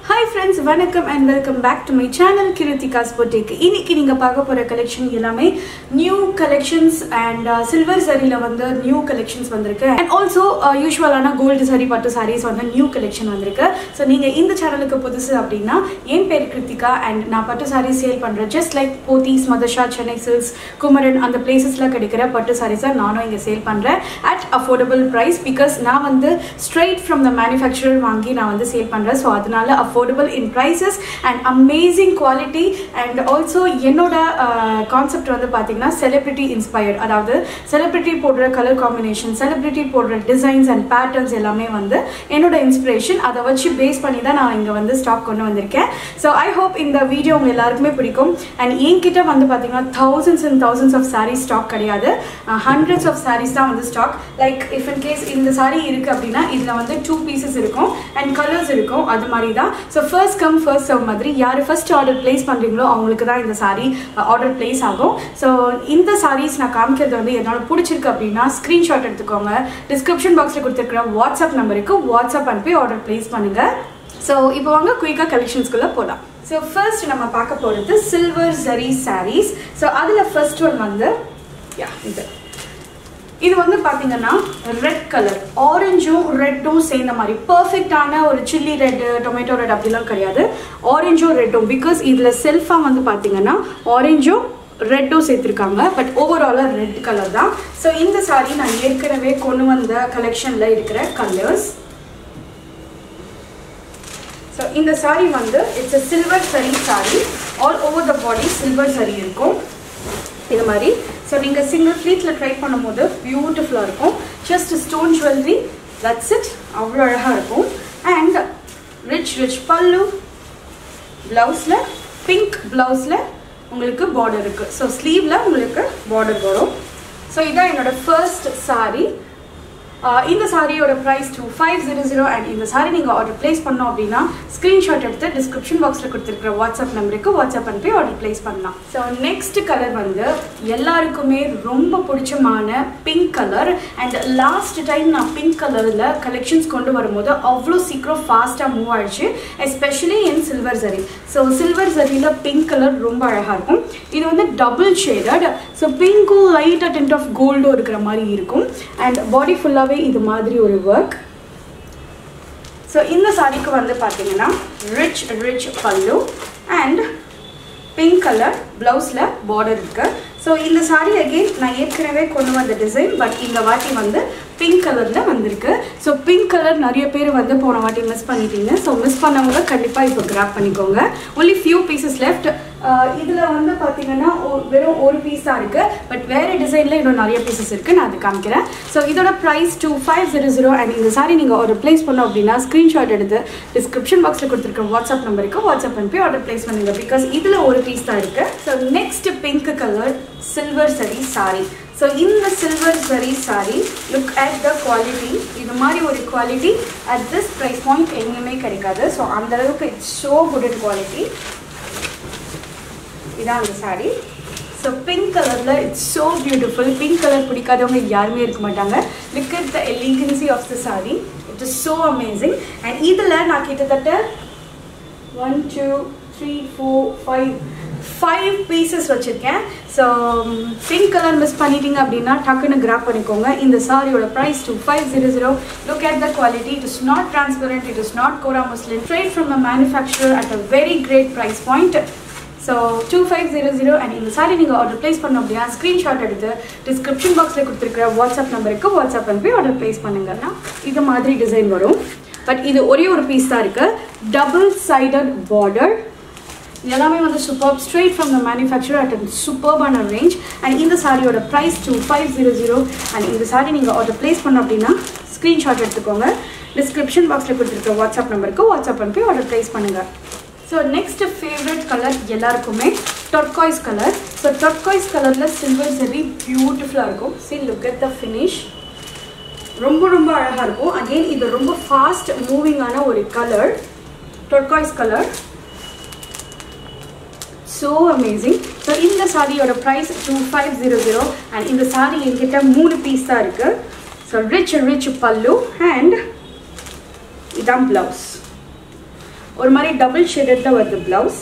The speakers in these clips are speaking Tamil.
ஹாய் ஃப்ரெண்ட்ஸ் வணக்கம் and welcome back to my channel Kirthika's boutique இன்னைக்கு நீங்கள் பார்க்க போகிற கலெக்ஷன் எல்லாமே நியூ கலெக்ஷன்ஸ் அண்ட் சில்வர் சரியில் வந்து நியூ கலெக்ஷன்ஸ் வந்திருக்கு அண்ட் ஆல்சோ யூஸ்வலான கோல்டு சரி பட்டு சாரீஸ் வந்து நியூ கலெக்ஷன் வந்திருக்கு ஸோ நீங்கள் இந்த சேனலுக்கு புதுசு அப்படின்னா என் பேர் கிருத்திகா அண்ட் நான் பட்டு சாரீஸ் சேல் பண்ணுறேன் ஜஸ்ட் லைக் போத்தீஸ் மதர்ஷா சென்னை சில்க்ஸ் குமரன் அந்த பிளேசஸில் கிடைக்கிற பட்டு சாரீஸை நானும் இங்கே சேல் பண்ணுறேன் அட் அஃபோர்டபுள் ப்ரைஸ் பிகாஸ் நான் வந்து ஸ்ட்ரைட் ஃப்ரம் த மேனுஃபேக்சரர் வாங்கி நான் வந்து சேல் பண்ணுறேன் ஸோ அதனால affordable in prices and amazing quality and also என்னோட கான்செப்ட் வந்து பார்த்தீங்கன்னா செலிப்ரிட்டி இன்ஸ்பயர்ட் அதாவது செலிப்ரிட்டி போடுற கலர் காம்பினேஷன் செலிப்ரிட்டி போடுற டிசைன்ஸ் அண்ட் பேட்டர்ன்ஸ் எல்லாமே வந்து என்னோட இன்ஸ்பிரேஷன் அதை வச்சு பேஸ் பண்ணி தான் நான் இங்கே வந்து ஸ்டாக் கொண்டு வந்திருக்கேன் ஸோ ஐ ஹோப் இந்த வீடியோ உங்கள் எல்லாருக்குமே பிடிக்கும் அண்ட் என்கிட்ட வந்து பார்த்தீங்கன்னா thousands and thousands of sarees stock கிடையாது ஹண்ட்ரட்ஸ் ஆஃப் sarees தான் வந்து stock like if in case இந்த saree இருக்குது அப்படின்னா இதில் வந்து டூ பீசஸ் இருக்கும் அண்ட் கலர்ஸ் இருக்கும் அது மாதிரி தான் so first come first serve மாதிரி யார் ஃபர்ஸ்ட் ஆர்டர் ப்ளேஸ் பண்ணுறீங்களோ அவங்களுக்கு தான் இந்த saree ஆர்டர் ப்ளேஸ் ஆகும் ஸோ இந்த sarees நான் காமிக்கிறது வந்து என்னோட பிடிச்சிருக்கு அப்படின்னா ஸ்க்ரீன்ஷாட் எடுத்துக்கோங்க டிஸ்கிரிப்ஷன் பாக்ஸில் கொடுத்துருக்குற வாட்ஸ்அப் நம்பருக்கு வாட்ஸ்அப் அனுப்பி ஆர்டர் ப்ளேஸ் பண்ணுங்கள் ஸோ இப்போ வாங்க குயிக்காக கலெக்ஷன்ஸ்குள்ளே போகலாம் ஸோ ஃபர்ஸ்ட் நம்ம பார்க்க போகிறது சில்வர் ஜரி sarees ஸோ அதில் ஃபர்ஸ்ட் ஒன் வந்து யா இது இது வந்து பார்த்தீங்கன்னா ரெட் கலர் ஆரஞ்சும் ரெட்டும் சேர்ந்த மாதிரி பர்ஃபெக்டான ஒரு சில்லி ரெட் டொமேட்டோ ரெட் அப்படிலாம் கிடையாது ஆரஞ்சும் ரெட்டும் பிகாஸ் இதில் செல்ஃபாக வந்து பார்த்தீங்கன்னா ஆரஞ்சும் ரெட்டும் சேர்த்துருக்காங்க பட் ஓவராலாக ரெட் கலர் தான் ஸோ இந்த சாரீ நான் ஏற்கனவே கொண்டு வந்த கலெக்ஷனில் இருக்கிற கலர்ஸ் ஸோ இந்த சாரீ வந்து it's a silver zari sari all over the body silver zari இருக்கும் இது மாதிரி ஸோ நீங்கள் சிங்கிள் ஃப்ளீட்டில் ட்ரை பண்ணும்போது பியூட்டிஃபுல்லாக இருக்கும் just stone jewellery that's it அவ்வளோ அழகாக இருக்கும் அண்ட் ரிச் ரிச் பல்லு ப்ளவுஸில் பிங்க் ப்ளவுஸில் உங்களுக்கு பார்டர் இருக்குது ஸோ ஸ்லீவில் உங்களுக்கு பார்டர் வரும் ஸோ இதான் என்னோட ஃபர்ஸ்ட் சாரீ இந்த சாரியோட price two five zero zero and இந்த சாரி நீங்கள் ஆர்டர் ப்ளேஸ் பண்ணோம் அப்படின்னா ஸ்க்ரீன்ஷாட் எடுத்து டிஸ்கிரிப்ஷன் பாக்ஸில் கொடுத்துருக்குற வாட்ஸ்அப் நம்பருக்கு வாட்ஸ்அப் அனுப்பி ஆர்டர் ப்ளேஸ் பண்ணலாம் ஸோ நெக்ஸ்ட் கலர் வந்து எல்லாருக்குமே ரொம்ப பிடிச்சமான pink colour and last time நான் பிங்க் கலரில் கலெக்ஷன்ஸ் கொண்டு வரும்போது அவ்வளோ சீக்கிரம் ஃபாஸ்ட்டாக மூவ் ஆயிடுச்சு especially in silver zari so silver ஜரியில் பிங்க் கலர் ரொம்ப அழகாக இருக்கும் இது வந்து டபுள் ஷேடட் ஸோ பிங்க்கும் லைட்டாக டென்ட் ஆஃப் கோல்டும் இருக்கிற மாதிரி இருக்கும் அண்ட் பாடி ஃபுல்லாகவே இது மாதிரி ஒரு ஒர்க் ஸோ இந்த சாரிக்கு வந்து பார்த்தீங்கன்னா ரிச் ரிச் பல்லு அண்ட் பிங்க் கலர் ப்ளவுஸில் பார்டர் இருக்குது ஸோ இந்த சாரி அகெயின் நான் ஏற்கனவே கொண்டு வந்த டிசைன் பட் இந்த வாட்டி வந்து பிங்க் கலரில் வந்திருக்கு ஸோ பிங்க் கலர் நிறைய பேர் வந்து போன வாட்டி மிஸ் பண்ணிட்டீங்க ஸோ மிஸ் பண்ணவங்க கண்டிப்பாக இப்போ கிராப் பண்ணிக்கோங்க ஒன்லி ஃபியூ பீசஸ் லெஃப்ட் இதில் வந்து பார்த்தீங்கன்னா வெறும் ஒரு பீஸ் தான் இருக்குது பட் வேறு டிசைனில் இன்னும் நிறைய பீசஸ் இருக்குது நான் அது காமிக்கிறேன் ஸோ இதோட price two five zero zero and இந்த சாரி நீங்கள் ஆர்டர் ப்ளேஸ் பண்ணோம் அப்படின்னா ஸ்க்ரீன்ஷாட் எடுத்து டிஸ்கிரிப்ஷன் பாக்ஸில் கொடுத்துருக்க வாட்ஸ்அப் நம்பருக்கு வாட்ஸ்அப் அனுப்பி ஆர்டர் ப்ளேஸ் பண்ணுங்க பிகாஸ் இதில் ஒரு பீஸ் தான் இருக்குது so next pink colour silver zari sari so இந்த silver zari sari look at the quality இது மாதிரி ஒரு quality at this price point எங்கேயுமே கிடைக்காது ஸோ அந்தளவுக்கு it's so good in quality இதான் அந்த சாரி ஸோ பிங்க் கலரில் it's so beautiful pink colour பிடிக்காதவங்க யாருமே இருக்க மாட்டாங்க look at the elegancy of the sari it is so amazing and இதில் நான் கிட்டத்தட்ட one two three four five five pieces வச்சுருக்கேன் ஸோ பிங்க் கலர் மிஸ் பண்ணிட்டீங்க அப்படின்னா டக்குன்னு கிராப் பண்ணிக்கோங்க இந்த சாரியோட price two five zero zero look at the quality it is not transparent it is not kora muslin straight from a manufacturer at a very great price point so two five zero zero and இந்த சாரி நீங்கள் ஆர்டர் ப்ளேஸ் பண்ணோம் அப்படின்னா ஸ்க்ரீன்ஷாட் எடுத்து டிஸ்கிரிப்ஷன் பாக்ஸில் கொடுத்துருக்குற வாட்ஸ்அப் நம்பருக்கு வாட்ஸ்அப் அனுப்பி ஆர்டர் ப்ளேஸ் பண்ணுங்கன்னா இது மாதிரி டிசைன் வரும் பட் இது ஒரே ஒரு பீஸ் தான் இருக்குது டபுள் சைடட் பார்டர் எல்லாமே வந்து super straight from the manufacture at சூப்பர்பான ரேஞ்ச் அண்ட் இந்த சாரியோட price two five zero zero and இந்த சாரி நீங்கள் ஆர்டர் ப்ளேஸ் பண்ணோம் அப்படின்னா ஸ்க்ரீன்ஷாட் எடுத்துக்கோங்க டிஸ்கிரிப்ஷன் பாக்ஸில் கொடுத்துருக்க வாட்ஸ்அப் நம்பருக்கு வாட்ஸ்அப் அனுப்பி ஆர்டர் ப்ளேஸ் பண்ணுங்கள் ஸோ நெக்ஸ்ட் ஃபேவரட் கலர் எல்லாருக்குமே டொர்காய்ஸ் கலர் ஸோ டொர்காய்ஸ் கலரில் சில்வர் சரி பியூட்டிஃபுல்லாக இருக்கும் see look at the finish ரொம்ப ரொம்ப அழகாக இருக்கும் அகெயின் இது ரொம்ப ஃபாஸ்ட் மூவிங்கான ஒரு colour turquoise colour so amazing so இந்த சாரியோட price two five zero zero and இந்த சாரி என்கிட்ட மூணு பீஸ் தான் இருக்குது ஸோ ரிச் ரிச் பல்லு அண்ட் இதான் ப்ளவுஸ் ஒரு மாதிரி டபுள் ஷேடட்ல வருது பிளவுஸ்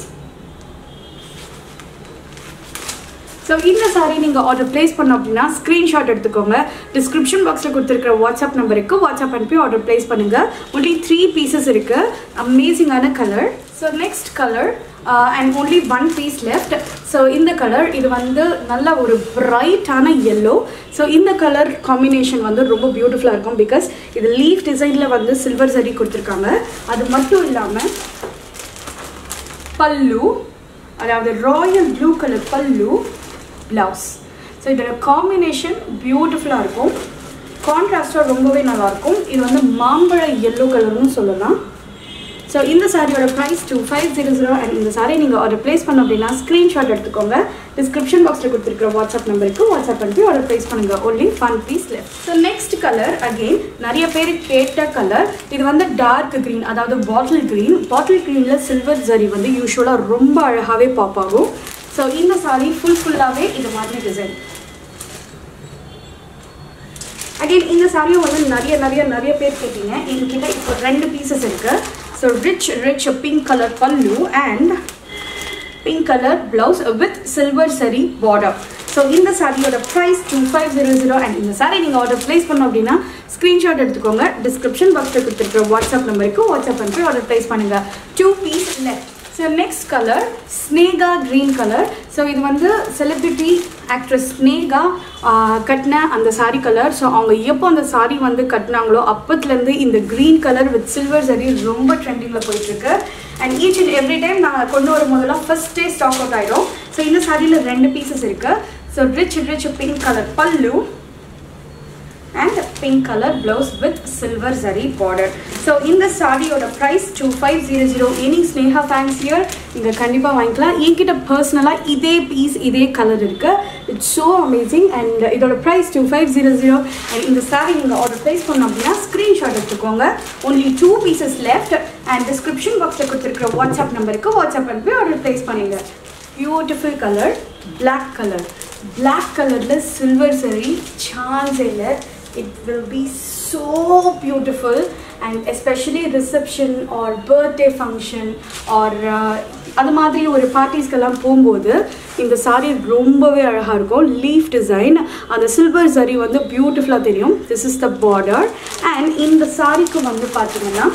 ஸோ இந்த சாரீ நீங்கள் ஆர்டர் பிளேஸ் பண்ண அப்படின்னா ஸ்க்ரீன்ஷாட் எடுத்துக்கோங்க டிஸ்கிரிப்ஷன் பாக்ஸில் கொடுத்துருக்கிற வாட்ஸ்அப் நம்பருக்கு வாட்ஸ்அப் அனுப்பி ஆர்டர் பிளேஸ் பண்ணுங்கள் ஒன்லி த்ரீ பீசஸ் இருக்குது அமேசிங்கான colour so next colour and only one piece left so இந்த கலர் இது வந்து நல்ல ஒரு பிரைட்டான எல்லோ ஸோ இந்த கலர் காம்பினேஷன் வந்து ரொம்ப பியூட்டிஃபுல்லாக இருக்கும் பிகாஸ் இது லீஃப் டிசைனில் வந்து சில்வர் சரி கொடுத்துருக்காங்க அது மட்டும் இல்லாமல் பல்லு அதாவது royal blue colour pallu blouse so இதோட காம்பினேஷன் பியூட்டிஃபுல்லாக இருக்கும் கான்ட்ராஸ்டாக ரொம்பவே நல்லாயிருக்கும் இது வந்து மாம்பழ எல்லோ கலர்னு சொல்லலாம் ஸோ இந்த சாரியோட price two five zero zero and இந்த சாரி நீங்கள் ஆர்டர் ப்ளேஸ் பண்ண அப்படின்னா ஸ்க்ரீன்ஷாட் எடுத்துக்கோங்க டிஸ்கிரிப்ஷன் பாக்ஸில் கொடுத்துருக்கிற வாட்ஸ்அப் நம்பருக்கு வாட்ஸ்அப் அனுப்பி ஆர்டர் ப்ளேஸ் பண்ணுங்கள் only one piece left so next colour again நிறைய பேர் கேட்ட கலர் இது வந்து டார்க் க்ரீன் அதாவது பாட்டில் க்ரீன் பாட்டில் க்ரீனில் சில்வர் ஜரி வந்து யூஸ்வலாக ரொம்ப அழகாகவே பாப் ஆகும் ஸோ இந்த சாரி ஃபுல் ஃபுல்லாகவே இது மாதிரி டிசைன் அகைன் இந்த சாரியும் வந்து நிறைய நிறைய நிறைய பேர் கேட்டீங்க எங்ககிட்ட இப்போ ரெண்டு பீசஸ் இருக்குது so rich rich pink colour pallu and pink colour blouse with silver zari border so இந்த சாரியோட price two five zero zero and இந்த சாரி நீங்கள் ஆர்டர் ப்ளேஸ் பண்ணோம் அப்படின்னா ஸ்க்ரீன்ஷாட் எடுத்துக்கோங்க டிஸ்கிரிப்ஷன் பாக்ஸில் கொடுத்துருக்குற வாட்ஸ்அப் நம்பருக்கு வாட்ஸ்அப் பண்ணி ஆர்டர் ப்ளேஸ் பண்ணுங்கள் two piece left so next colour ஸ்னேகா க்ரீன் கலர் ஸோ இது வந்து செலிப்ரிட்டி ஆக்ட்ரஸ் ஸ்னேகா கட்டின அந்த சாரீ கலர் ஸோ அவங்க எப்போ அந்த சாரீ வந்து கட்டினாங்களோ அப்பத்துலேருந்து இந்த க்ரீன் கலர் வித் சில்வர் சரி ரொம்ப ட்ரெண்டிங்கில் போயிட்டுருக்கு and each and every time நாங்கள் கொண்டு வரும் போதெல்லாம் ஃபஸ்ட் டே ஸ்டாக் அவுட் ஆகிடும் ஸோ இந்த சாரியில் ரெண்டு பீசஸ் இருக்குது so rich rich pink colour pallu and pink colour blouse with silver zari border so இந்த சாரியோட price two five zero zero any ஸ்னேஹா ஃபேன்சியர் நீங்கள் கண்டிப்பாக வாங்கிக்கலாம் என்கிட்ட பர்சனலாக இதே பீஸ் இதே கலர் இருக்குது இட்ஸ் ஸோ அமேசிங் அண்ட் இதோட price two five zero zero and இந்த சாரி நீங்கள் ஆர்டர் ப்ளேஸ் பண்ணோம் அப்படின்னா ஸ்க்ரீன்ஷாட் எடுத்துக்கோங்க only two pieces left and description பாக்ஸில் கொடுத்துருக்குற வாட்ஸ்அப் நம்பருக்கு வாட்ஸ்அப் அனுப்பி ஆர்டர் ப்ளேஸ் பண்ணுங்க beautiful colour black colour black கலரில் சில்வர் சரி சான்ஸ் இல்லை it will be so beautiful and especially reception or birthday function or uh, அது மாதிரி ஒரு பார்ட்டிஸ்க்கெல்லாம் போகும்போது இந்த சாரீ ரொம்பவே அழகாக இருக்கும் லீஃப் டிசைன் அந்த சில்வர் சரி வந்து பியூட்டிஃபுல்லாக தெரியும் this is the border and இந்த சாரிக்கு வந்து பார்த்தீங்கன்னா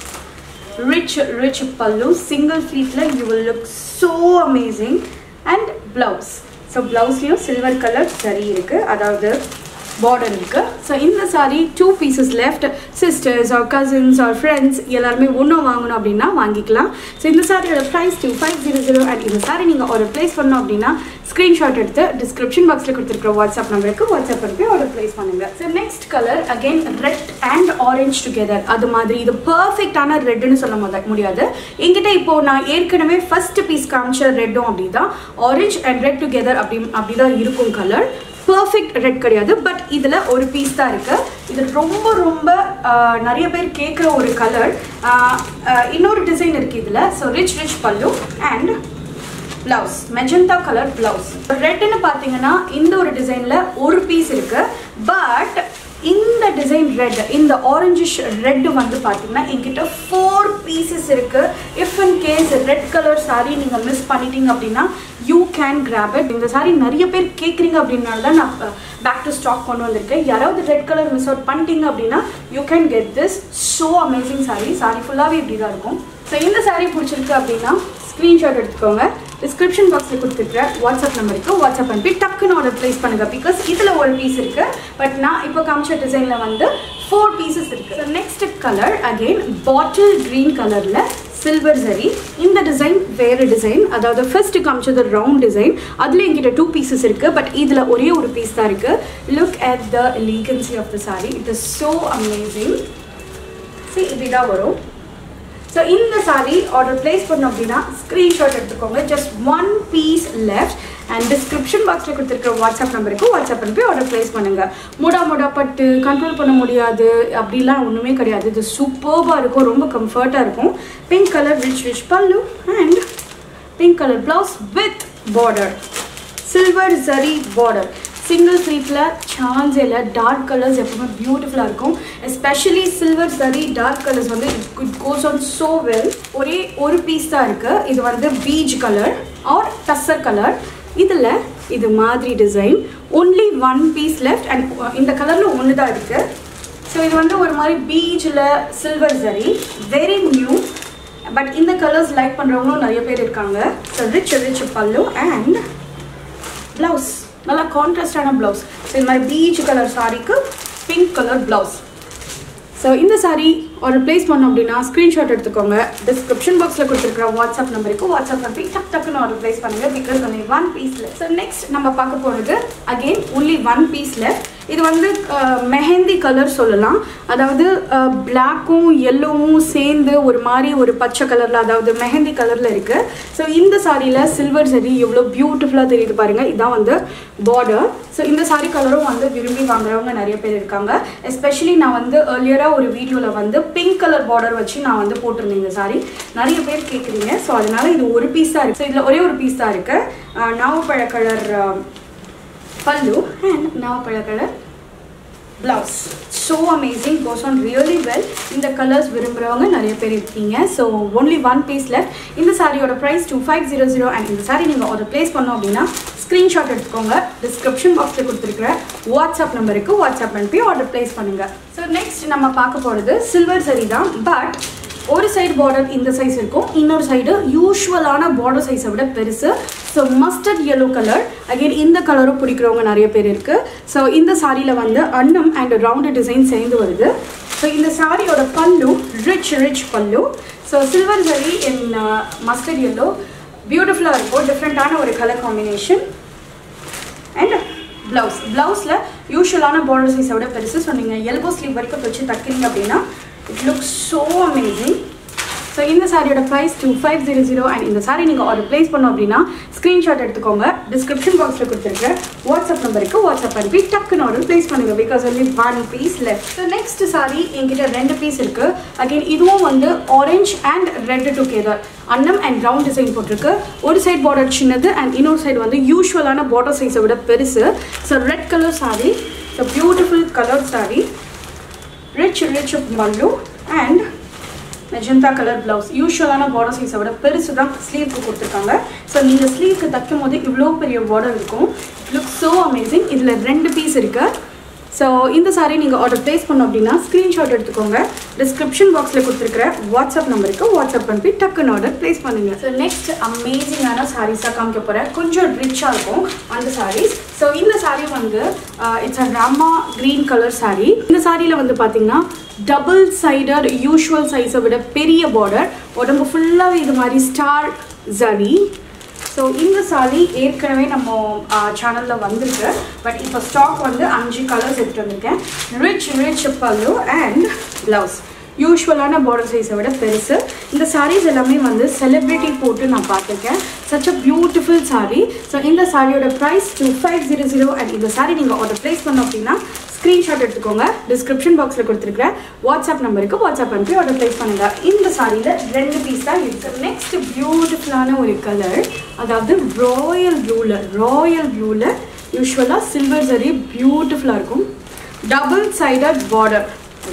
ரிச் ரிச் பல்லு சிங்கிள் ஃபீட்டில் you will look so amazing and blouse so ப்ளவுஸ்லேயும் சில்வர் கலர் சரி இருக்குது அதாவது பார்டர் இருக்குது ஸோ இந்த sari two pieces left sisters or cousins or friends எல்லாருமே ஒன்று வாங்கணும் அப்படின்னா வாங்கிக்கலாம் ஸோ இந்த சாரியோட price two five zero zero and இந்த சாரி நீங்கள் ஒரு ப்ளேஸ் பண்ணோம் அப்படின்னா ஸ்க்ரீன்ஷாட் எடுத்து டிஸ்கிரிப்ஷன் பாக்ஸில் கொடுத்துருக்குற வாட்ஸ்அப் நம்பருக்கு வாட்ஸ்அப் அனுப்பி ஆர்டர் ப்ளேஸ் பண்ணுங்கள் so next colour again red and orange together அது மாதிரி இது பர்ஃபெக்டான ரெட்டுன்னு சொல்ல முத முடியாது என்கிட்ட இப்போ நான் ஏற்கனவே ஃபர்ஸ்ட் பீஸ் காமிச்ச ரெட்டும் அப்படி தான் ஆரஞ்ச் அண்ட் ரெட் டுகெதர் அப்படி அப்படி தான் இருக்கும் கலர் பர்ஃபெக்ட் ரெட் கிடையாது பட் இதில் ஒரு பீஸ் தான் இருக்குது இது ரொம்ப ரொம்ப நிறைய பேர் கேட்குற ஒரு கலர் இன்னொரு டிசைன் இருக்குது இதில் ஸோ ரிச் ரிச் பல்லு and blouse magenta colour blouse ரெட்னு பார்த்தீங்கன்னா இந்த ஒரு டிசைனில் ஒரு பீஸ் இருக்குது பட் இந்த டிசைன் ரெட் இந்த ஆரஞ்சிஷ் ரெட் வந்து பார்த்தீங்கன்னா என்கிட்ட ஃபோர் பீசஸ் இருக்குது if in case red colour sari நீங்கள் மிஸ் பண்ணிட்டீங்க அப்படின்னா யூ கேன் கிராப் இட் இந்த சாரீ நிறைய பேர் கேட்குறீங்க அப்படின்னால தான் நான் பேக் டு ஸ்டாக் கொண்டு வந்திருக்கேன் யாராவது ரெட் கலர் மிஸ் அவுட் பண்ணிட்டீங்க அப்படின்னா you can get this so amazing sari sari ஃபுல்லாகவே இப்படி தான் இருக்கும் ஸோ இந்த சாரீ பிடிச்சிருக்கு அப்படின்னா ஸ்க்ரீன்ஷாட் எடுத்துக்கோங்க டிஸ்கிரிப்ஷன் பாக்ஸில் கொடுத்துருக்குற வாட்ஸ்அப் நம்பருக்கு வாட்ஸ்அப் அனுப்பி டக்குன்னு ஆர்டர் ப்ளேஸ் பண்ணுங்கள் பிகாஸ் இதில் ஒரு பீஸ் இருக்குது பட் நான் இப்போ காமிச்ச டிசைனில் வந்து ஃபோர் பீசஸ் இருக்குது so next colour again bottle green கலரில் சில்வர் சரி இந்த டிசைன் வேறு டிசைன் அதாவது ஃபர்ஸ்ட் காமிச்சது ரவுண்ட் டிசைன் அதில் என்கிட்ட டூ பீசஸ் இருக்குது பட் இதில் ஒரே ஒரு பீஸ் தான் இருக்குது look at the elegancy of the sari it is so amazing சரி இப்படி தான் வரும் ஸோ இந்த சாரி ஆர்டர் பிளேஸ் பண்ணோம் அப்படின்னா ஸ்க்ரீன்ஷாட் எடுத்துக்கோங்க just one piece left and description பாக்ஸில் கொடுத்துருக்க வாட்ஸ்அப் நம்பருக்கு வாட்ஸ்அப் அனுப்பி ஆர்டர் பிளேஸ் பண்ணுங்கள் முடா முடா பட்டு கண்ட்ரோல் பண்ண முடியாது அப்படிலாம் ஒன்றுமே கிடையாது இது சூப்பர்பாக இருக்கும் ரொம்ப கம்ஃபர்ட்டாக இருக்கும் பிங்க் கலர் ரிச் ரிச் பல்லு and pink colour blouse with border silver zari border single ஃப்ளீட்டில் சான்ஸ் இல்லை டார்க் கலர்ஸ் எப்பவுமே பியூட்டிஃபுல்லாக இருக்கும் especially silver zari dark colours வந்து it goes on so well ஒரே ஒரு பீஸ் தான் இருக்குது இது வந்து peach colour or tussar colour இதில் இது மாதிரி design only one piece left and இந்த கலரில் ஒன்று தான் இருக்குது ஸோ இது வந்து ஒரு மாதிரி பீச்சில் silver zari very new but இந்த கலர்ஸ் லைக் பண்ணுறவங்களும் நிறைய பேர் இருக்காங்க ஸோ ரிச் ரிச் பல்லு அண்ட் ப்ளவுஸ் நல்லா கான்ட்ராஸ்டான ப்ளவுஸ் ஸோ இந்த மாதிரி பீச் கலர் சாரிக்கு பிங்க் கலர் ப்ளவுஸ் ஸோ இந்த சாரி ஒரு ப்ளேஸ் பண்ணோம் அப்படின்னா ஸ்க்ரீன்ஷாட் எடுத்துக்கோங்க டிஸ்கிரிப்ஷன் பாக்ஸில் கொடுத்துருக்குற வாட்ஸ்அப் நம்பருக்கு வாட்ஸ்அப் நம்பி டக் டக்குன்னு ஒரு ப்ளேஸ் பண்ணுங்க பிகாஸ் ஒன்லி ஒன் பீஸில் ஸோ நெக்ஸ்ட் நம்ம பார்க்க போகிறது அகெயின் ஒன்லி ஒன் பீஸில் இது வந்து மெஹந்தி கலர் சொல்லலாம் அதாவது பிளாக்கும் எல்லோவும் சேர்ந்து ஒரு மாதிரி ஒரு பச்சை கலரில் அதாவது மெஹந்தி கலரில் இருக்குது ஸோ இந்த சாரியில் சில்வர் சரி எவ்வளோ பியூட்டிஃபுல்லாக தெரியுது பாருங்கள் இதான் வந்து பார்டர் ஸோ இந்த சாரி கலரும் வந்து விரும்பி வாங்குறவங்க நிறைய பேர் இருக்காங்க எஸ்பெஷலி நான் வந்து ஏர்லியராக ஒரு வீடியோவில் வந்து பிங்க் கலர் பார்டர் வச்சு நான் வந்து போட்டிருந்தேன் இந்த சாரி நிறைய பேர் கேட்குறீங்க ஸோ அதனால இது ஒரு பீஸ் தான் இருக்குது ஸோ இதில் ஒரே ஒரு பீஸ் தான் இருக்குது நாவப்பழ கலர் பல்லு அண்ட் நாவப்பழ colour blouse so amazing goes on really well இந்த கலர்ஸ் விரும்புகிறவங்க நிறைய பேர் இருக்கீங்க so only one piece left இந்த சாரியோட price two five zero zero and இந்த சாரி நீங்கள் ஆர்டர் ப்ளேஸ் பண்ணோம் அப்படின்னா ஸ்க்ரீன்ஷாட் எடுத்துக்கோங்க டிஸ்கிரிப்ஷன் பாக்ஸில் கொடுத்துருக்குற வாட்ஸ்அப் நம்பருக்கு வாட்ஸ்அப் அனுப்பி ஆர்டர் ப்ளேஸ் பண்ணுங்கள் ஸோ நெக்ஸ்ட் நம்ம பார்க்க போகிறது சில்வர் சரி தான் பட் ஒரு சைடு பார்டர் இந்த சைஸ் இருக்கும் இன்னொரு சைடு யூஸ்வலான பார்டர் சைஸை விட பெருசு so mustard yellow colour again இந்த கலரும் பிடிக்கிறவங்க நிறைய பேர் இருக்குது ஸோ இந்த சாரியில் வந்து அன்னம் அண்ட் ரவுண்டு டிசைன் சேர்ந்து வருது ஸோ இந்த சாரியோட pallu rich rich pallu so silver zari in mustard yellow பியூட்டிஃபுல்லாக இருக்கும் டிஃப்ரெண்ட்டான ஒரு கலர் காம்பினேஷன் அண்ட் ப்ளவுஸ் ப்ளவுஸில் யூஷுவலான பார்டர் சைஸை விட பெருசு ஸோ நீங்கள் எல்போ ஸ்லீவ் வரைக்கும் வச்சு தைக்கிறீங்க அப்படின்னா it looks so amazing so இந்த சாரியோட price two five zero zero and இந்த சாரி நீங்கள் ஆர்டர் ப்ளேஸ் பண்ணோம் அப்படின்னா ஸ்க்ரீன்ஷாட் எடுத்துக்கோங்க டிஸ்கிரிப்ஷன் பாக்ஸில் கொடுத்துருக்க வாட்ஸ்அப் நம்பருக்கு வாட்ஸ்அப் அனுப்பி டக்குன்னு ஆர்டர் ப்ளேஸ் பண்ணுங்கள் because only one piece left so next sari என்கிட்ட ரெண்டு பீஸ் இருக்குது அகைன் இதுவும் வந்து ஆரஞ்ச் அண்ட் ரெட் டுகெதர் அன்னம் அண்ட் ரவுண்ட் டிசைன் போட்டிருக்கு ஒரு சைடு பார்டர் சின்னது அண்ட் இன்னொரு சைடு வந்து யூஸ்வலான பார்டர் சைஸை விட பெருசு so red colour sari so beautiful colour sari rich rich மல்லு அண்ட் மெஜந்தா கலர் ப்ளவுஸ் யூஸ்வலான பார்டர் சைஸை விட பெருசு தான் ஸ்லீவ்க்கு கொடுத்துருக்காங்க ஸோ நீங்கள் ஸ்லீவ்க்கு தைக்கும் போது இவ்வளோ பெரிய பார்டர் இருக்கும் லுக் ஸோ அமேசிங் இதில் ரெண்டு பீஸ் இருக்குது ஸோ இந்த சாரி நீங்கள் ஆர்டர் ப்ளேஸ் பண்ணோம் அப்படின்னா ஸ்க்ரீன்ஷாட் எடுத்துக்கோங்க டிஸ்கிரிப்ஷன் பாக்ஸில் கொடுத்துருக்கிற வாட்ஸ்அப் நம்பருக்கு வாட்ஸ்அப் அனுப்பி டக்குன்னு ஆர்டர் ப்ளேஸ் பண்ணுங்கள் ஸோ நெக்ஸ்ட் அமேசிங்கான சாரீஸாக காமிக்க போகிறேன் கொஞ்சம் ரிச்சாக இருக்கும் அந்த சாரீஸ் ஸோ இந்த சாரீ வந்து it's a Rama green colour sari இந்த சாரியில் வந்து பார்த்தீங்கன்னா டபுள் சைடட் யூஷுவல் சைஸை விட பெரிய பார்டர் உடம்பு ஃபுல்லாகவே இது மாதிரி ஸ்டார் ஜரி ஸோ இந்த சாரி ஏற்கனவே நம்ம சேனலில் வந்திருக்கு பட் இப்போ ஸ்டாக் வந்து அஞ்சு கலர்ஸ் எடுத்து வந்திருக்கேன் ரிச் ரிச் பல்லு அண்ட் ப்ளவுஸ் யூஸ்வலான பார்டர் சைஸை விட பெருசு இந்த சாரீஸ் எல்லாமே வந்து செலிப்ரிட்டி போட்டு நான் பார்த்துருக்கேன் such a beautiful sari so இந்த சாரியோட price two five zero zero and இந்த சாரி நீங்கள் ஆர்டர் ப்ளேஸ் பண்ணோம் அப்படின்னா ஸ்க்ரீன்ஷாட் எடுத்துக்கோங்க டிஸ்கிரிப்ஷன் பாக்ஸில் கொடுத்துருக்குற வாட்ஸ்அப் நம்பருக்கு வாட்ஸ்அப் அனுப்பி ஆர்டர் ப்ளேஸ் பண்ணுங்கள் இந்த சாரியில் ரெண்டு பீஸ் தான் இருக்குது நெக்ஸ்ட் பியூட்டிஃபுல்லான ஒரு கலர் அதாவது ராயல் ப்ளூவில் ராயல் ப்ளூவில் யூஸ்வலாக சில்வர் சரி பியூட்டிஃபுல்லாக இருக்கும் double sided border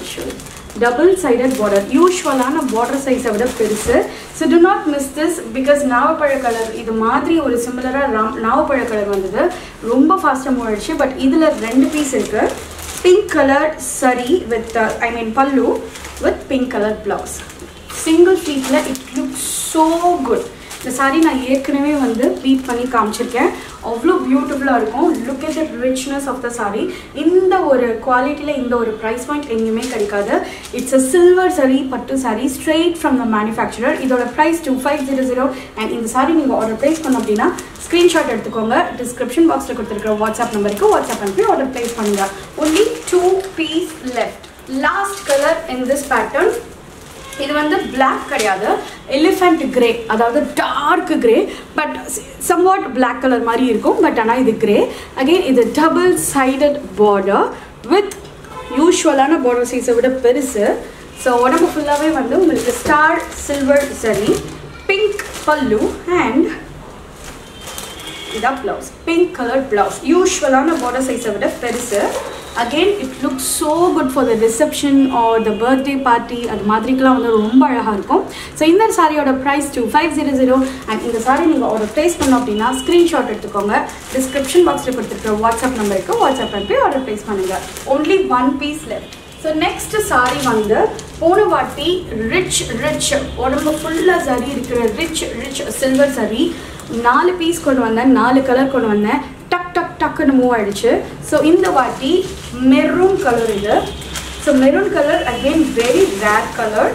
double sided border யூஸ்வலான பார்டர் சைஸை விட பெருசு so do not miss this because நாவப்பழ கலர் இது மாதிரி ஒரு சிமிலராக ராம் நாவப்பழ கலர் வந்தது ரொம்ப ஃபாஸ்ட்டாக மூழ்கிடுச்சு பட் இதில் ரெண்டு பீஸ் இருக்குது pink colour zari with I mean பல்லு with pink colour blouse single ஃபீட்டில் இட் லுக் ஸோ குட் இந்த சாரீ நான் ஏற்கனவே வந்து ப்ளீட் பண்ணி காமிச்சிருக்கேன் அவ்வளோ பியூட்டிஃபுல்லாக இருக்கும் look at the richness of the sari இந்த ஒரு குவாலிட்டியில் இந்த ஒரு ப்ரைஸ் பாயிண்ட் எங்கேயுமே கிடைக்காது இட்ஸ் அ சில்வர் சரி பட்டு sari straight from the manufacturer இதோட price two five zero zero and இந்த சாரீ நீங்கள் ஆர்டர் ப்ளேஸ் பண்ணோம் அப்படின்னா ஸ்க்ரீன்ஷாட் எடுத்துக்கோங்க டிஸ்கிரிப்ஷன் பாக்ஸில் கொடுத்துருக்கிற வாட்ஸ்அப் நம்பருக்கு வாட்ஸ்அப் அனுப்பி ஆர்டர் ப்ளேஸ் பண்ணுங்கள் only two piece left last colour in this pattern இது வந்து பிளாக் கிடையாது எலிஃபண்ட் கிரே அதாவது dark grey but somewhat black colour மாதிரி இருக்கும் பட் ஆனால் இது கிரே அகெயின் இது டபுள் சைடட் பார்டர் வித் யூஸ்வலான பார்டர் சைஸை விட பெருசு ஸோ உடம்பு ஃபுல்லாகவே வந்து உங்களுக்கு ஸ்டார் சில்வர் சரி பிங்க் பல்லு அண்ட் இதான் ப்ளவுஸ் பிங்க் கலர் ப்ளவுஸ் யூஸ்வலான பார்டர் சைஸை விட பெருசு again it look so good for the reception or the birthday party அது மாதிரிக்கெலாம் வந்து ரொம்ப அழகாக இருக்கும் ஸோ இந்த சாரியோட price two five zero zero and இந்த சாரி நீங்கள் ஆர்டர் ப்ளேஸ் பண்ணோம் அப்படின்னா ஸ்க்ரீன்ஷாட் எடுத்துக்கோங்க டிஸ்கிரிப்ஷன் பாக்ஸில் கொடுத்துருக்க வாட்ஸ்அப் நம்பருக்கு வாட்ஸ்அப் அனுப்பி ஆர்டர் ப்ளேஸ் பண்ணுங்கள் only one piece left so next sari வந்து போன வாட்டி ரிச் ரிச் உடம்பு ஃபுல்லாக சரி இருக்கிற ரிச் ரிச் சில்வர் சரி நாலு பீஸ் கொண்டு வந்தேன் நாலு கலர் கொண்டு வந்தேன் டக் டக் டக்குன்னு மூவ் ஆயிடுச்சு ஸோ இந்த வாட்டி மெரூன் கலர் இது so maroon colour again very rare colour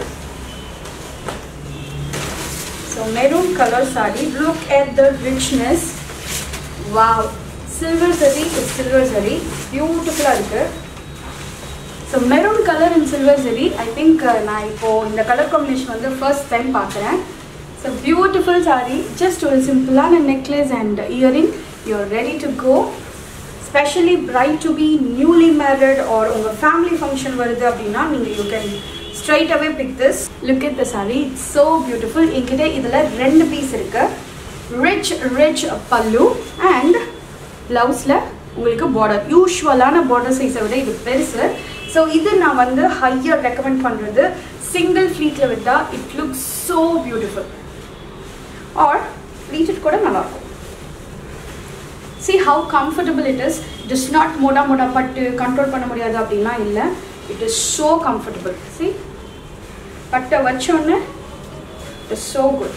so maroon colour sari look at the richness wow silver zari silver zari பியூட்டிஃபுல்லாக இருக்குது so maroon colour and silver zari I think நான் இப்போது இந்த கலர் காம்பினேஷன் வந்து ஃபர்ஸ்ட் டைம் பார்க்குறேன் ஸோ பியூட்டிஃபுல் சாரி ஜஸ்ட் ஒரு சிம்பிளான necklace and earring you're ready to go specially bride to be newly married or உங்கள் ஃபேமிலி ஃபங்க்ஷன் வருது அப்படின்னா நீங்கள் you can straight away pick this look it the sari it's so beautiful என்கிட்ட இதில் ரெண்டு பீஸ் இருக்குது ரிச் ரிச் பல்லு அண்ட் ப்ளவுஸில் உங்களுக்கு பார்டர் யூஸ்வலான பார்டர் சைஸை விட இது பெருசு ஸோ இது நான் வந்து ஹையர் ரெக்கமெண்ட் பண்ணுறது சிங்கிள் ஃப்ளீட்டில் விட்டால் it look so beautiful or pleated கூட நல்லாயிருக்கும் see how comfortable it is it is not மோடா மோடா பட்டு கண்ட்ரோல் பண்ண முடியாது அப்படின்லாம் இல்லை it is so comfortable see பட்டை வச்சோன்னே it is so good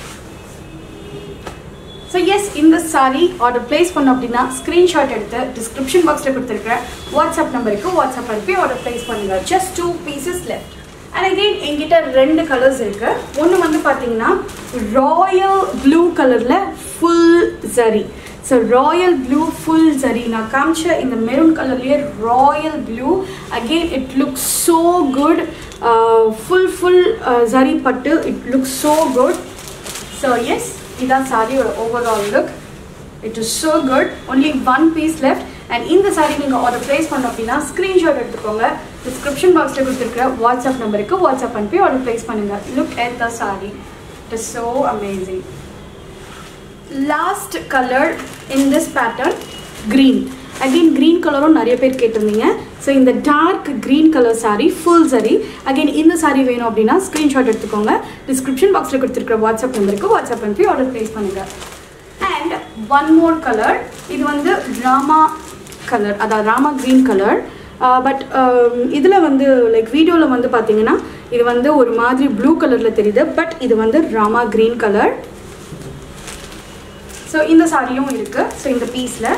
so yes இந்த சாரி ஆர்டர் பிளேஸ் பண்ணோம் அப்படின்னா ஸ்க்ரீன்ஷாட் எடுத்து டிஸ்கிரிப்ஷன் பாக்ஸில் கொடுத்துருக்குற வாட்ஸ்அப் நம்பருக்கு வாட்ஸ்அப் அனுப்பி ஆர்டர் பிளேஸ் பண்ணுங்கள் just two pieces left and again எங்கிட்ட ரெண்டு கலர்ஸ் இருக்கு ஒன்று வந்து பார்த்தீங்கன்னா ராயல் ப்ளூ கலரில் full zari so royal blue full zari நான் காமிச்ச இந்த மெரூன் கலர்லேயே royal blue again it look so good full full zari பட்டு it look so good so yes இதான் சாரியோட overall look it is so good only one piece left and இந்த சாரி நீங்கள் ஆர்டர் ப்ளேஸ் பண்ணோம் அப்படின்னா ஸ்க்ரீன்ஷாட் எடுத்துக்கோங்க டிஸ்கிரிப்ஷன் பாக்ஸில் கொடுத்துருக்க வாட்ஸ்அப் நம்பருக்கு வாட்ஸ்அப் அனுப்பி ஆர்டர் ப்ளேஸ் பண்ணுங்கள் look at the sari it is so amazing last colour in this pattern green again green கலரும் நிறைய பேர் கேட்டிருந்தீங்க ஸோ இந்த dark green colour sari full zari again இந்த சாரி வேணும் அப்படின்னா ஸ்க்ரீன்ஷாட் எடுத்துக்கோங்க டிஸ்கிரிப்ஷன் பாக்ஸில் கொடுத்துருக்குற வாட்ஸ்அப் நம்பருக்கு வாட்ஸ்அப் அனுப்பி ஆர்டர் ப்ளேஸ் பண்ணுங்கள் அண்ட் ஒன் மோர் கலர் இது வந்து ராமா கலர் அதாவது ராமா க்ரீன் கலர் பட் இதில் வந்து லைக் வீடியோவில் வந்து பார்த்தீங்கன்னா இது வந்து ஒரு மாதிரி ப்ளூ கலரில் தெரியுது பட் இது வந்து ராமா க்ரீன் கலர் ஸோ இந்த சாரியும் இருக்குது ஸோ இந்த பீஸில்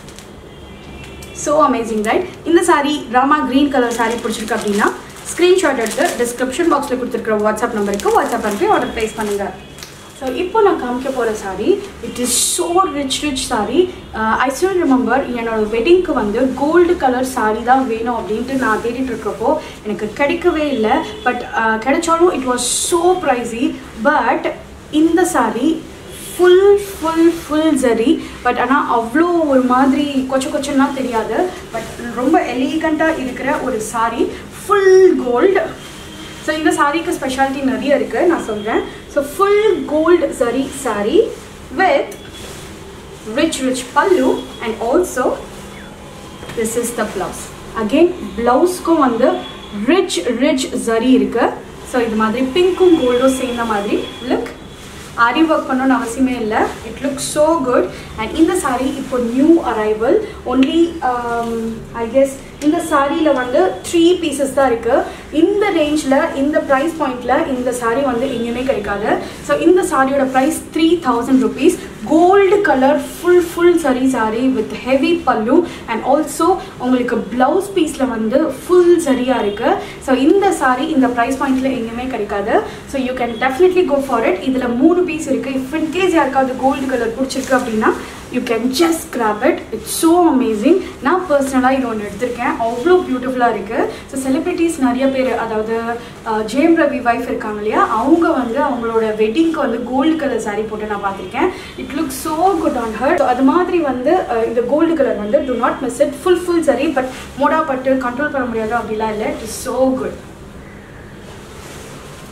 ஸோ அமேசிங் ரைட் இந்த சாரி ராமா க்ரீன் கலர் சாரி பிடிச்சிருக்கு அப்படின்னா ஸ்க்ரீன்ஷாட் எடுத்து டிஸ்கிரிப்ஷன் பாக்ஸில் கொடுத்துருக்குற வாட்ஸ்அப் நம்பருக்கு வாட்ஸ்அப் அனுப்பி ஆர்டர் ப்ளேஸ் பண்ணுங்கள் ஸோ இப்போ நான் காமிக்க போகிற sari it is so rich rich sari I still remember என்னோட வெட்டிங்க்கு வந்து கோல்டு கலர் சாரி தான் வேணும் அப்படின்ட்டு நான் தேடிட்டு இருக்கப்போ எனக்கு கிடைக்கவே இல்லை பட் கிடைச்சாலும் it was so pricey but இந்த sari full full full zari but ஆனால் அவ்வளோ ஒரு மாதிரி கொச்ச கொச்சன்னா தெரியாது பட் ரொம்ப எலிகண்ட்டாக இருக்கிற ஒரு சாரி ஃபுல் கோல்டு ஸோ இந்த சாரீக்கு ஸ்பெஷாலிட்டி நிறைய இருக்குது நான் சொல்கிறேன் so full gold zari sari with rich rich பல்லு and also this is the blouse again ப்ளவுஸ்க்கும் வந்து ரிச் ரிச் ஜரி இருக்குது ஸோ இது மாதிரி பிங்க்கும் கோல்டும் சேர்ந்த மாதிரி லுக் ஆரி ஒர்க் பண்ணணும்னு அவசியமே இல்லை it look so good and இந்த சாரீ இப்போ new arrival only I guess இந்த சாரியில் வந்து த்ரீ பீசஸ் தான் இருக்குது இந்த ரேஞ்சில் இந்த ப்ரைஸ் பாயிண்டில் இந்த சாரீ வந்து எங்கேயுமே கிடைக்காது ஸோ இந்த சாரியோட price three thousand rupees gold colour full full zari sari with heavy பல்லு அண்ட் ஆல்சோ உங்களுக்கு ப்ளவுஸ் பீஸில் வந்து ஃபுல் சரியாக இருக்குது ஸோ இந்த சாரி இந்த ப்ரைஸ் பாயிண்டில் எங்கேயுமே கிடைக்காது so you can definitely go for it இதில் மூணு பீஸ் இருக்குது இஃப் இன் கேஸ் யாருக்காவது கோல்டு கலர் பிடிச்சிருக்கு அப்படின்னா you can just grab it it's so amazing நான் பர்சனலாக இது ஒன்று எடுத்திருக்கேன் அவ்வளோ பியூட்டிஃபுல்லாக இருக்குது ஸோ செலிப்ரிட்டிஸ் நிறைய பேர் அதாவது ஜேம் ரவி ஒய்ஃப் இருக்காங்க இல்லையா அவங்க வந்து அவங்களோட வெட்டிங்க்கு வந்து கோல்டு கலர் சாரீ போட்டு நான் பார்த்துருக்கேன் it look so good on her so அது மாதிரி வந்து இந்த கோல்டு கலர் வந்து do not miss it full full zari but மோடா பட்டு கண்ட்ரோல் பண்ண முடியாது அப்படிலாம் இல்லை it is so good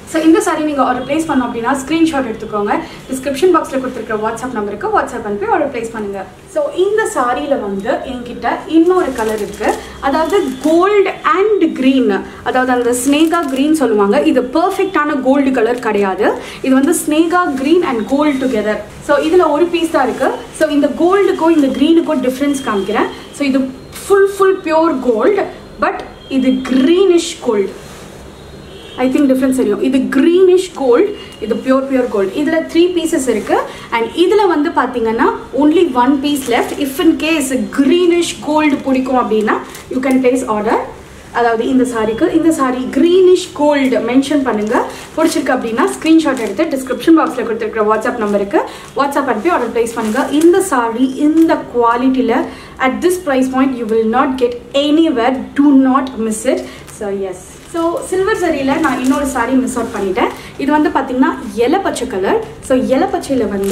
so இந்த சாரி நீங்கள் ஆர்டர் ப்ளேஸ் பண்ணோம் அப்படின்னா ஸ்க்ரீன்ஷாட் எடுத்துக்கோங்க டிஸ்கிரிப்ஷன் பாக்ஸில் கொடுத்துருக்க வாட்ஸ்அப் நம்பருக்கு வாட்ஸ்அப் அனுப்பி ஆர்டர் ப்ளேஸ் பண்ணுங்கள் ஸோ இந்த சாரியில் வந்து என்கிட்ட இன்னொரு கலர் இருக்குது அதாவது கோல்டு அண்ட் க்ரீன் அதாவது அந்த ஸ்னேகா க்ரீன் சொல்லுவாங்க இது பர்ஃபெக்டான கோல்டு கலர் கிடையாது இது வந்து Sneha green and gold together so இதில் ஒரு பீஸ் தான் இருக்குது ஸோ இந்த கோல்டுக்கும் இந்த க்ரீனுக்கும் டிஃப்ரென்ஸ் காமிக்கிறேன் ஸோ இது full full pure gold but இது greenish gold I think difference தெரியும் இது க்ரீனிஷ் கோல்ட் இது பியூர் பியூர் கோல்ட் இதில் த்ரீ பீசஸ் இருக்குது அண்ட் இதில் வந்து பார்த்தீங்கன்னா only one piece left if in case greenish gold பிடிக்கும் அப்படின்னா யூ கேன் பிளேஸ் ஆர்டர் அதாவது இந்த சாரிக்கு இந்த சாரி க்ரீனிஷ் கோல்டு மென்ஷன் பண்ணுங்க பிடிச்சிருக்கு அப்படின்னா ஸ்க்ரீன்ஷாட் எடுத்து டிஸ்கிரிப்ஷன் பாக்ஸில் கொடுத்துருக்கிற வாட்ஸ்அப் நம்பருக்கு வாட்ஸ்அப் அனுப்பி ஆர்டர் ப்ளேஸ் பண்ணுங்க இந்த சாரி இந்த குவாலிட்டியில் at this price point you will not get anywhere do not miss it so yes so silver சரியில் நான் இன்னொரு சாரி மிஸ் அவுட் பண்ணிட்டேன் இது வந்து பார்த்தீங்கன்னா இலை பச்சை கலர் ஸோ இலை பச்சையில் வந்து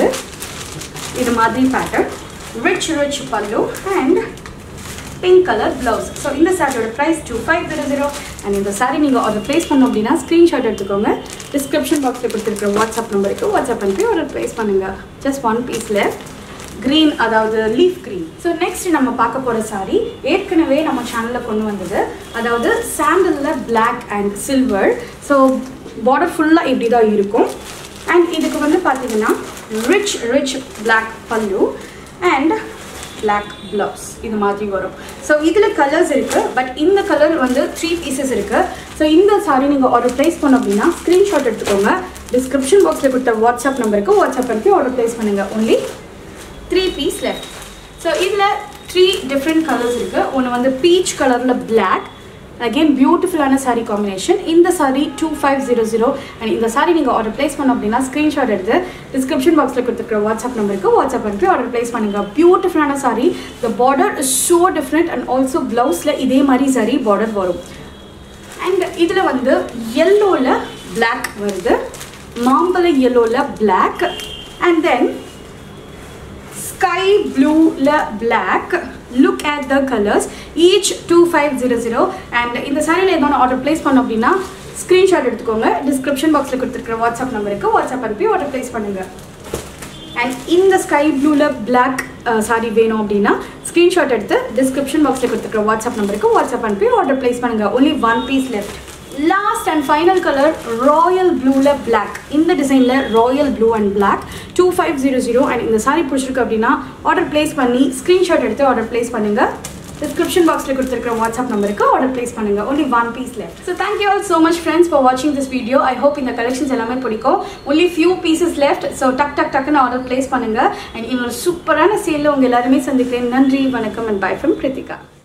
இது மாதிரி பேட்டர்ன் ரிச் ரிச் பல்லு and pink colour blouse so இந்த சாரியோட price two five zero zero and இந்த சாரி நீங்கள் ஆர்டர் ப்ளேஸ் பண்ணோம் அப்படின்னா ஸ்க்ரீன்ஷாட் எடுத்துக்கோங்க டிஸ்கிரிப்ஷன் பாக்ஸில் கொடுத்துருக்குற வாட்ஸ்அப் நம்பருக்கு வாட்ஸ்அப் அனுப்பி ஆர்டர் ப்ளேஸ் பண்ணுங்கள் just one piece left green அதாவது லீஃப் க்ரீன் ஸோ நெக்ஸ்ட் நம்ம பார்க்க போகிற சாரி ஏற்கனவே நம்ம சேனலில் கொண்டு வந்தது அதாவது சாண்டலில் black and silver so border ஃபுல்லாக இப்படி தான் இருக்கும் அண்ட் இதுக்கு வந்து பார்த்தீங்கன்னா ரிச் ரிச் பிளாக் பல்லு அண்ட் பிளாக் ப்ளவுஸ் இது மாதிரி வரும் ஸோ இதில் கலர்ஸ் இருக்குது பட் இந்த கலர் வந்து த்ரீ பீசஸ் இருக்குது ஸோ இந்த சாரி நீங்கள் ஆர்டர் ப்ளேஸ் பண்ணோம் அப்படின்னா ஸ்க்ரீன்ஷாட் எடுத்துக்கோங்க டிஸ்கிரிப்ஷன் பாக்ஸில் கொடுத்த வாட்ஸ்அப் நம்பருக்கு வாட்ஸ்அப் அனுப்பி ஆர்டர் ப்ளேஸ் பண்ணுங்கள் only three piece left so இதில் த்ரீ டிஃப்ரெண்ட் கலர்ஸ் இருக்குது ஒன்று வந்து பீச் கலரில் பிளாக் அகெயின் பியூட்டிஃபுல்லான சாரீ காம்பினேஷன் இந்த sari two five zero zero and இந்த சாரீ நீங்கள் ஆர்டர் ப்ளேஸ் பண்ணோம் அப்படின்னா ஸ்க்ரீன்ஷாட் எடுத்து டிஸ்கிரிப்ஷன் பாக்ஸில் கொடுத்துருக்க வாட்ஸ்அப் நம்பருக்கு வாட்ஸ்அப் அனுப்பி ஆர்டர் ப்ளேஸ் பண்ணுங்கள் பியூட்டிஃபுல்லான sari the border is so different and also ப்ளவுஸில் இதே மாதிரி சாரீ பார்டர் வரும் அண்ட் இதில் வந்து எல்லோவில் பிளாக் வருது மாம்பழ எல்லோவில் பிளாக் அண்ட் தென் ஸ்கை ப்ளூவில் black look at the colours each two five zero zero and இந்த சாரியில் ஏதாவது ஆர்டர் ப்ளேஸ் பண்ணோம் அப்படின்னா ஸ்க்ரீன்ஷாட் எடுத்துக்கோங்க டிஸ்கிரிப்ஷன் பாக்ஸில் கொடுத்துருக்குற வாட்ஸ்அப் நம்பருக்கு வாட்ஸ்அப் அனுப்பி ஆர்டர் ப்ளேஸ் பண்ணுங்கள் அண்ட் இந்த ஸ்கை ப்ளூவில் பிளாக் சாரி வேணும் அப்படின்னா ஸ்க்ரீன்ஷாட் எடுத்து டிஸ்கிரிப்ஷன் பாக்ஸில் கொடுத்துருக்குற வாட்ஸ்அப் நம்பருக்கு வாட்ஸ்அப் அனுப்பி ஆர்டர் ப்ளேஸ் பண்ணுங்கள் only one piece left last and final colour royal ப்ளூவில் பிளாக் இந்த டிசைனில் royal blue and black two five zero zero and இந்த சாரி பிடிச்சிருக்கு அப்படின்னா ஆர்டர் ப்ளேஸ் பண்ணி ஸ்க்ரீன்ஷாட் எடுத்து ஆர்டர் ப்ளேஸ் பண்ணுங்கள் டிஸ்கிரிப்ஷன் பாக்ஸில் கொடுத்துருக்கிற வாட்ஸ்அப் நம்பருக்கு ஆர்டர் ப்ளேஸ் பண்ணுங்க only one piece left so thank you all so much friends for வாட்சிங் திஸ் வீடியோ ஐ ஹோப் இந்த கலெக்ஷன்ஸ் எல்லாமே பிடிக்கும் only few pieces left so டக் டக் டக்குன்னு ஆர்டர் ப்ளேஸ் பண்ணுங்க அண்ட் இன்னொரு சூப்பரான சேலில் உங்கள் எல்லாருமே சந்திக்கிறேன் நன்றி வணக்கம் அண்ட் பை ஃப்ரம் கிருத்திகா